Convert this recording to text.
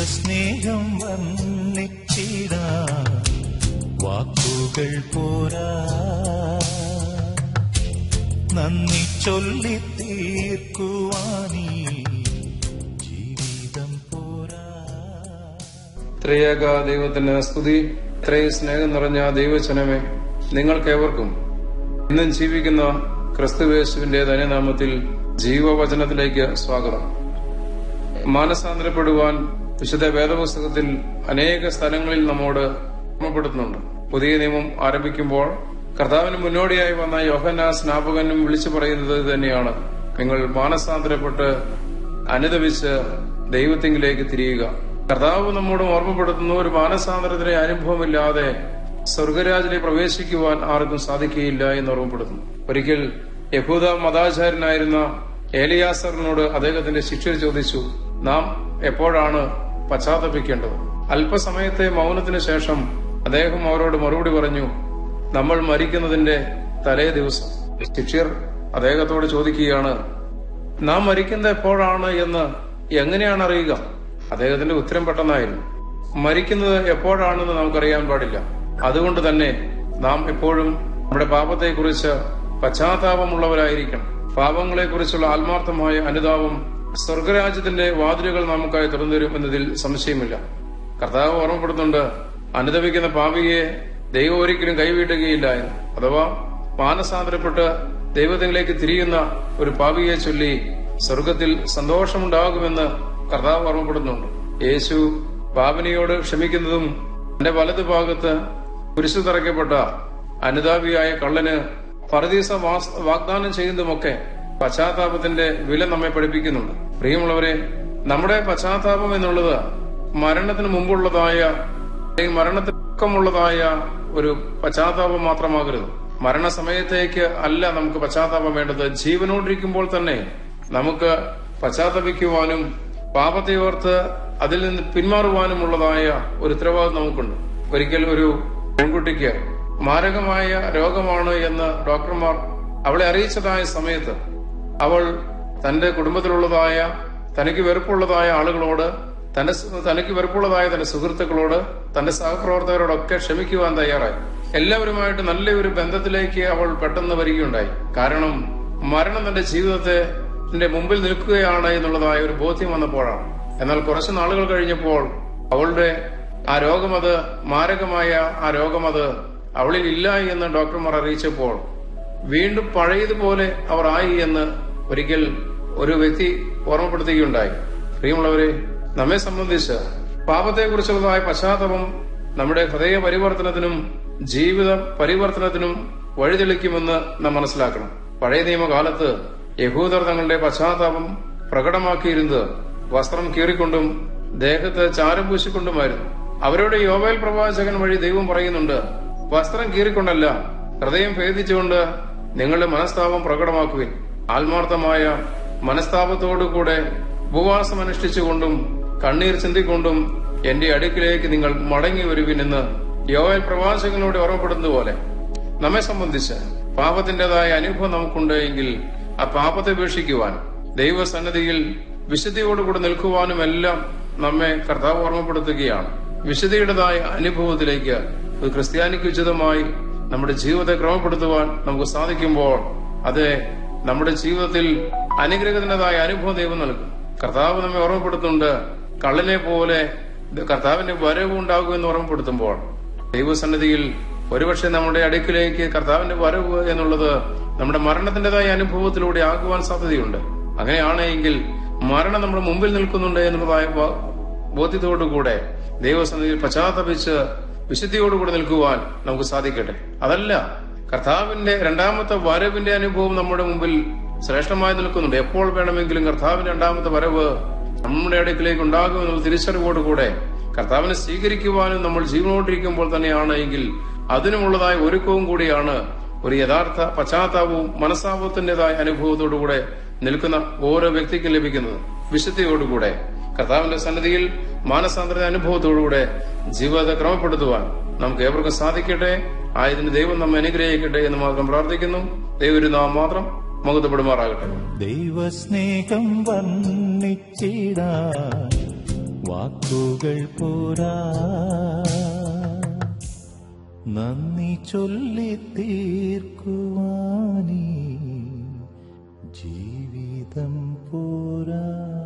ദൈവസ്നേഹം വർണ്ണിച്ചിടാ വാക്കുകൾ പോരാ നന്ദി ചൊല്ലി തീർക്കുവാനീ ജീവിതം പോരാ ത്രിയേക ദൈവത്തിന് സ്തുതി ഇത്രയും സ്നേഹം നിറഞ്ഞ ദൈവജനമേ നിങ്ങൾക്കേവർക്കും ഇന്നും ജീവിക്കുന്ന ക്രിസ്തുവേശുവിന്റെ ധന്യനാമത്തിൽ ജീവവചനത്തിലേക്ക് സ്വാഗതം മാനസാന്തരപ്പെടുവാൻ വിശുദ്ധ വേദപുസ്തകത്തിൽ അനേക സ്ഥലങ്ങളിൽ നമ്മോട് ഓർമ്മപ്പെടുത്തുന്നുണ്ട് പുതിയ നിയമം ആരംഭിക്കുമ്പോൾ കർത്താവിന് മുന്നോടിയായി വന്ന യോഹന്ന സ്നാപകനും വിളിച്ചു പറയുന്നത് ഇത് തന്നെയാണ് നിങ്ങൾ മാനസാന്തരപ്പെട്ട് അനുദവിച്ച് ദൈവത്തിങ്കിലേക്ക് തിരിയുക കർത്താവ് നമ്മോട് ഓർമ്മപ്പെടുത്തുന്ന ഒരു മാനസാന്തരത്തിന്റെ അനുഭവമില്ലാതെ സ്വർഗരാജിലെ പ്രവേശിക്കുവാൻ ആർക്കും സാധിക്കുകയില്ല എന്ന് ഓർമ്മപ്പെടുത്തുന്നു ഒരിക്കൽ യഹൂദ മതാചാര്യനായിരുന്ന ഏലിയാസറിനോട് അദ്ദേഹത്തിന്റെ ശിക്ഷ ചോദിച്ചു നാം എപ്പോഴാണ് പശ്ചാത്തപിക്കേണ്ടത് അല്പസമയത്തെ മൗനത്തിന് ശേഷം അദ്ദേഹം അവരോട് മറുപടി പറഞ്ഞു നമ്മൾ മരിക്കുന്നതിന്റെ തലേ ദിവസം ശിഷ്യർ അദ്ദേഹത്തോട് ചോദിക്കുകയാണ് നാം മരിക്കുന്നത് എപ്പോഴാണ് എന്ന് എങ്ങനെയാണ് അറിയുക അദ്ദേഹത്തിന്റെ ഉത്തരം പെട്ടെന്നായിരുന്നു മരിക്കുന്നത് എപ്പോഴാണെന്ന് നമുക്കറിയാൻ പാടില്ല അതുകൊണ്ട് തന്നെ നാം എപ്പോഴും നമ്മുടെ പാപത്തെക്കുറിച്ച് പശ്ചാത്താപമുള്ളവരായിരിക്കണം പാപങ്ങളെക്കുറിച്ചുള്ള ആത്മാർത്ഥമായ അനുതാപം സ്വർഗരാജ്യത്തിന്റെ വാതിലുകൾ നമുക്കായി തുറന്നുതരും എന്നതിൽ സംശയമില്ല കർത്താവ് ഓർമ്മപ്പെടുന്നുണ്ട് അനുദവിക്കുന്ന പാപിയെ ദൈവം ഒരിക്കലും കൈവിടുകയില്ല എന്ന് അഥവാ മാനസാന്തരപ്പെട്ട് ദൈവത്തിലേക്ക് തിരിയുന്ന ഒരു പാപിയെ ചൊല്ലി സ്വർഗത്തിൽ സന്തോഷമുണ്ടാകുമെന്ന് കർത്താവ് ഓർമ്മപ്പെടുന്നുണ്ട് യേശു പാപിനിയോട് ക്ഷമിക്കുന്നതും തന്റെ വലതു ഭാഗത്ത് കുരിശു തറയ്ക്കപ്പെട്ട അനുതാപിയായ കള്ളന് പരദീസ വാഗ്ദാനം ചെയ്യുന്നതുമൊക്കെ പശ്ചാത്താപത്തിന്റെ വില നമ്മെ പഠിപ്പിക്കുന്നുണ്ട് പ്രിയമുള്ളവരെ നമ്മുടെ പശ്ചാത്താപം എന്നുള്ളത് മരണത്തിന് മുമ്പുള്ളതായ അല്ലെങ്കിൽ മരണത്തിനൊക്കമുള്ളതായ ഒരു പശ്ചാത്താപം മാത്രമാകരുത് മരണസമയത്തേക്ക് അല്ല നമുക്ക് പശ്ചാത്താപം വേണ്ടത് ജീവനോടിരിക്കുമ്പോൾ തന്നെ നമുക്ക് പശ്ചാത്തപിക്കുവാനും പാപത്തെ ഓർത്ത് അതിൽ നിന്ന് പിന്മാറുവാനുമുള്ളതായ ഒരു ഉത്തരവാദിത്വം നമുക്കുണ്ട് ഒരിക്കൽ ഒരു പെൺകുട്ടിക്ക് മാരകമായ രോഗമാണ് എന്ന് ഡോക്ടർമാർ അവളെ അറിയിച്ചതായ സമയത്ത് അവൾ തന്റെ കുടുംബത്തിലുള്ളതായ തനിക്ക് വെറുപ്പുള്ളതായ ആളുകളോട് തന്റെ തനിക്ക് വെറുപ്പുള്ളതായ തന്റെ സുഹൃത്തുക്കളോട് തന്റെ സഹപ്രവർത്തകരോടൊക്കെ ക്ഷമിക്കുവാൻ തയ്യാറായി എല്ലാവരുമായിട്ട് നല്ലൊരു ബന്ധത്തിലേക്ക് അവൾ പെട്ടെന്ന് വരികയുണ്ടായി കാരണം മരണം തന്റെ ജീവിതത്തെ മുമ്പിൽ നിൽക്കുകയാണ് എന്നുള്ളതായ ഒരു ബോധ്യം വന്നപ്പോഴാണ് എന്നാൽ കുറച്ചു നാളുകൾ കഴിഞ്ഞപ്പോൾ അവളുടെ ആ രോഗമത് മാരകമായ ആ രോഗമത് അവളിൽ ഇല്ല എന്ന് ഡോക്ടർമാർ അറിയിച്ചപ്പോൾ വീണ്ടും പഴയതുപോലെ അവർ ആയി എന്ന് ഒരിക്കൽ ഒരു വ്യക്തി ഓർമ്മപ്പെടുത്തുകയുണ്ടായി പ്രിയമുള്ളവരെ നമ്മെ സംബന്ധിച്ച് പാപത്തെക്കുറിച്ചുള്ളതായ പശ്ചാത്തലം നമ്മുടെ ഹൃദയ പരിവർത്തനത്തിനും ജീവിത പരിവർത്തനത്തിനും വഴിതെളിക്കുമെന്ന് നാം മനസ്സിലാക്കണം പഴയ നിയമകാലത്ത് യഹൂദർ തങ്ങളുടെ പശ്ചാത്താപം പ്രകടമാക്കിയിരുന്നത് വസ്ത്രം കീറിക്കൊണ്ടും ദേഹത്ത് ചാരം പൂശിക്കൊണ്ടുമായിരുന്നു അവരോട് യോവേൽ പ്രവാചകൻ വഴി ദൈവം പറയുന്നുണ്ട് വസ്ത്രം കീറിക്കൊണ്ടല്ല ഹൃദയം ഭേദിച്ചുകൊണ്ട് നിങ്ങളുടെ മനസ്താപം പ്രകടമാക്കുവിൻ ആത്മാർത്ഥമായ മനസ്താപത്തോടുകൂടെ ഉപവാസം അനുഷ്ഠിച്ചുകൊണ്ടും കണ്ണീർ ചിന്തിക്കൊണ്ടും എന്റെ അടുക്കിലേക്ക് നിങ്ങൾ മടങ്ങി വരുവിൻ എന്ന് യോവൽ പ്രവാചകനോട് ഓർമ്മപ്പെടുന്നത് പോലെ നമ്മെ സംബന്ധിച്ച് പാപത്തിന്റേതായ അനുഭവം നമുക്കുണ്ട് എങ്കിൽ ആ പാപത്തെ ഉപേക്ഷിക്കുവാൻ ദൈവസന്നദ്ധിയിൽ വിശുദ്ധിയോടുകൂടി നിൽക്കുവാനും എല്ലാം നമ്മെ കർത്താവ് ഓർമ്മപ്പെടുത്തുകയാണ് വിശുദ്ധിയുടേതായ അനുഭവത്തിലേക്ക് ഒരു ക്രിസ്ത്യാനിക്ക് ഉചിതമായി നമ്മുടെ ജീവിതത്തെ ക്രമപ്പെടുത്തുവാൻ നമുക്ക് സാധിക്കുമ്പോൾ അത് നമ്മുടെ ജീവിതത്തിൽ അനുഗ്രഹത്തിൻ്റെതായ അനുഭവം ദൈവം നൽകും കർത്താവ് നമ്മെ ഓർമ്മപ്പെടുത്തുന്നുണ്ട് കള്ളനെ പോലെ കർത്താവിന്റെ വരവ് ഉണ്ടാകുമെന്ന് ഓർമ്മപ്പെടുത്തുമ്പോൾ ദൈവസന്നിധിയിൽ ഒരുപക്ഷെ നമ്മുടെ അടുക്കിലേക്ക് കർത്താവിന്റെ വരവ് എന്നുള്ളത് നമ്മുടെ മരണത്തിന്റേതായ അനുഭവത്തിലൂടെ ആകുവാൻ സാധ്യതയുണ്ട് അങ്ങനെയാണെങ്കിൽ മരണം നമ്മുടെ മുമ്പിൽ നിൽക്കുന്നുണ്ട് എന്നുള്ളതായ ബോധ്യത്തോടുകൂടെ ദൈവസന്നിധിയിൽ പശ്ചാത്തപിച്ച് വിശുദ്ധിയോടുകൂടി നിൽക്കുവാൻ നമുക്ക് സാധിക്കട്ടെ അതല്ല കർത്താവിന്റെ രണ്ടാമത്തെ വരവിന്റെ അനുഭവം നമ്മുടെ മുമ്പിൽ ശ്രേഷ്ഠമായി നിൽക്കുന്നുണ്ട് എപ്പോൾ വേണമെങ്കിലും കർത്താവിന്റെ രണ്ടാമത്തെ വരവ് നമ്മുടെ അടുക്കിലേക്ക് ഉണ്ടാകുമെന്നുള്ള തിരിച്ചറിവോടുകൂടെ കർത്താവിനെ സ്വീകരിക്കുവാനും നമ്മൾ ജീവനോട്ടിരിക്കുമ്പോൾ തന്നെയാണ് എങ്കിൽ അതിനുമുള്ളതായ ഒരുക്കവും കൂടിയാണ് ഒരു യഥാർത്ഥ പശ്ചാത്താപവും മനസ്താപത്തിന്റേതായ അനുഭവത്തോടുകൂടെ നിൽക്കുന്ന ഓരോ വ്യക്തിക്കും ലഭിക്കുന്നത് വിശുദ്ധിയോടുകൂടെ കർത്താവിന്റെ സന്നിധിയിൽ മാനസാന്തര അനുഭവത്തോടുകൂടെ ജീവിതത്തെ ക്രമപ്പെടുത്തുവാൻ നമുക്ക് ഏവർക്കും സാധിക്കട്ടെ ആയതിന് ദൈവം നമ്മെ അനുഗ്രഹിക്കട്ടെ എന്ന് മാത്രം പ്രാർത്ഥിക്കുന്നു ദൈവം നാം മാത്രം മകുത്തപ്പെടുമാറാകട്ടെ ദൈവസ്നേഹം വർണ്ണിച്ചിടാ വാക്കുകൾ പോരാ നന്ദി ചൊല്ലി തീർക്കുവാനീ ജീവിതം പോരാ